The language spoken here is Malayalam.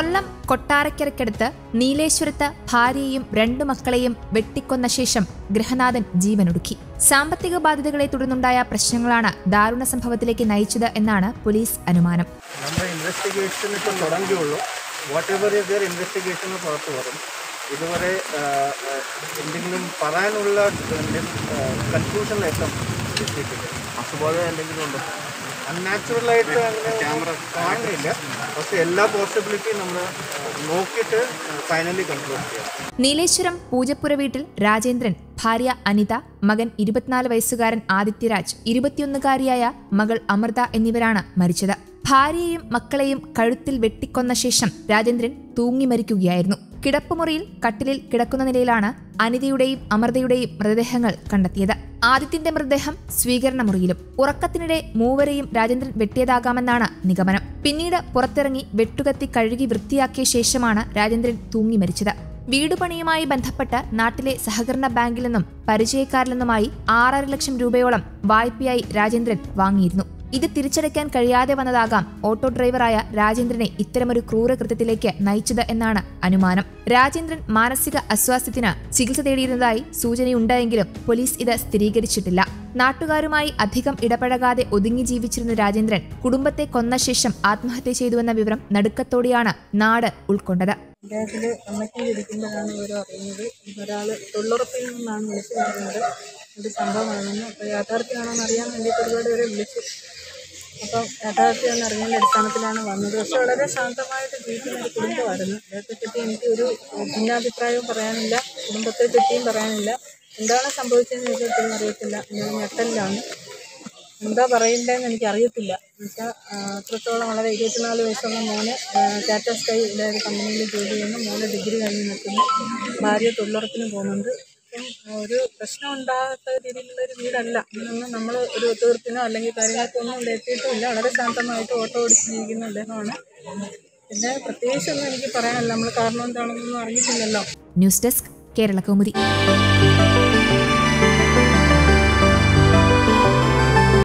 കൊല്ലം കൊട്ടാരക്കരയ്ക്കടുത്ത് നീലേശ്വരത്ത് ഭാര്യയെയും രണ്ടു മക്കളെയും വെട്ടിക്കൊന്ന ശേഷം ഗൃഹനാഥൻ ജീവനൊടുക്കി സാമ്പത്തിക ബാധ്യതകളെ തുടർന്നുണ്ടായ പ്രശ്നങ്ങളാണ് ദാരുണ സംഭവത്തിലേക്ക് നയിച്ചത് എന്നാണ് പോലീസ് അനുമാനം നമ്മുടെ ഇൻവെസ്റ്റിഗേഷൻ ഇപ്പോൾ തുടങ്ങിയുള്ളൂ വാട്ട് എവർ ഇസ് ദർ ഇൻവെസ്റ്റിഗേഷന് പുറത്ത് വരും ഇതുവരെ ആ, ആ, എന്തെങ്കിലും പറയാനുള്ള കൺക്ലൂഷനിൽ എത്താൻ എത്തിയിട്ടില്ല അസുബോധം എന്തെങ്കിലും ഉണ്ടോ അൺനാച്ചുറലായിട്ട് അങ്ങനെ കാണുന്നില്ല പക്ഷെ എല്ലാ പോസിബിലിറ്റിയും നമ്മൾ നോക്കിയിട്ട് ഫൈനലി കൺക്ലൂഡ് ചെയ്യാം നീലേശ്വരം പൂജപ്പുര വീട്ടിൽ രാജേന്ദ്രൻ ഭാര്യ അനിത മകൻ ഇരുപത്തിനാല് വയസ്സുകാരൻ ആദിത്യരാജ് ഇരുപത്തിയൊന്നുകാരിയായ മകൾ അമൃത എന്നിവരാണ് മരിച്ചത് ഭാര്യയെയും മക്കളെയും കഴുത്തിൽ വെട്ടിക്കൊന്ന ശേഷം രാജേന്ദ്രൻ തൂങ്ങി മരിക്കുകയായിരുന്നു കിടപ്പുമുറിയിൽ കട്ടിലിൽ കിടക്കുന്ന നിലയിലാണ് അനിതയുടെയും അമൃതയുടെയും മൃതദേഹങ്ങൾ കണ്ടെത്തിയത് ആദിത്യന്റെ മൃതദേഹം സ്വീകരണ മുറിയിലും ഉറക്കത്തിനിടെ മൂവരെയും രാജേന്ദ്രൻ വെട്ടിയതാകാമെന്നാണ് നിഗമനം പിന്നീട് പുറത്തിറങ്ങി വെട്ടുകത്തി കഴുകി വൃത്തിയാക്കിയ ശേഷമാണ് രാജേന്ദ്രൻ തൂങ്ങി മരിച്ചത് വീട് പണിയുമായി ബന്ധപ്പെട്ട് നാട്ടിലെ സഹകരണ ബാങ്കിൽ നിന്നും പരിചയക്കാരിൽ നിന്നുമായി ആറര ലക്ഷം രൂപയോളം വായ്പയായി രാജേന്ദ്രൻ വാങ്ങിയിരുന്നു ഇത് തിരിച്ചടയ്ക്കാൻ കഴിയാതെ വന്നതാകാം ഓട്ടോ ഡ്രൈവറായ രാജേന്ദ്രനെ ഇത്തരമൊരു ക്രൂരകൃത്യത്തിലേക്ക് നയിച്ചത് എന്നാണ് അനുമാനം രാജേന്ദ്രൻ മാനസിക അസ്വാസ്ഥ്യത്തിന് ചികിത്സ തേടിയിരുന്നതായി സൂചനയുണ്ടായെങ്കിലും പോലീസ് ഇത് സ്ഥിരീകരിച്ചിട്ടില്ല നാട്ടുകാരുമായി അധികം ഇടപഴകാതെ ഒതുങ്ങി ജീവിച്ചിരുന്ന രാജേന്ദ്രൻ കുടുംബത്തെ കൊന്ന ശേഷം ആത്മഹത്യ ചെയ്തുവെന്ന വിവരം നടുക്കത്തോടെയാണ് നാട് ഉൾക്കൊണ്ടത് അദ്ദേഹത്തിൽ അമ്മയ്ക്കിരിക്കുമ്പോഴാണ് ഇവരും അറിയുന്നത് ഒരാൾ തൊഴിലുറപ്പിൽ നിന്നാണ് വിളിച്ചു പറയുന്നത് ഇത് സംഭവമാണെന്ന് അപ്പോൾ യാഥാർത്ഥ്യമാണെന്ന് അറിയാൻ വേണ്ടിയിട്ട് ഒരുപാട് പേരെ വിളിച്ചു അപ്പം യാഥാർത്ഥ്യം അറിഞ്ഞതിൻ്റെ അടിസ്ഥാനത്തിലാണ് വന്നത് പക്ഷെ വളരെ ശാന്തമായിട്ട് ജീവിക്കുന്ന ഒരു കുടുംബമായിരുന്നു അദ്ദേഹത്തെ പറ്റി എനിക്ക് ഒരു ഭിന്നാഭിപ്രായവും പറയാനില്ല കുടുംബത്തെ പറ്റിയും പറയാനില്ല എന്താണ് സംഭവിച്ചതെന്ന് എനിക്ക് ഇപ്പോഴും അറിയത്തില്ല ഞാൻ ഞെട്ടലിലാണ് എന്താ പറയണ്ടതെന്ന് എനിക്ക് അറിയത്തില്ല എന്നുവെച്ചാൽ അത്രത്തോളം വളരെ ഇരുപത്തിനാല് വയസ്സുള്ള മോന് ടാറ്റ സ്കൈ അതായത് കമ്പനിയിൽ ജോലി ചെയ്യുന്നു മോന് ഡിഗ്രി കഴിഞ്ഞ് നിൽക്കുന്നു ഭാര്യ തൊഴിലുറപ്പിന് പോകുന്നുണ്ട് അപ്പം ഒരു പ്രശ്നം ഉണ്ടാകാത്ത രീതിയിലുള്ള ഒരു വീടല്ല ഇതിനൊന്നും നമ്മൾ ഒരു ഒത്തുതീർപ്പിനോ അല്ലെങ്കിൽ കാര്യങ്ങൾക്കൊന്നും ഇവിടെ എത്തിയിട്ടുമില്ല വളരെ ശാന്തമായിട്ട് ഓട്ടോ ഓടിച്ച് ജീവിക്കുന്ന അദ്ദേഹമാണ് പിന്നെ പ്രത്യേകിച്ചൊന്നും എനിക്ക് പറയാനല്ല നമ്മൾ കാരണം എന്താണെന്നൊന്നും അറിഞ്ഞിട്ടില്ലല്ലോ ന്യൂസ് ഡെസ്ക് കേരള കൗമുദി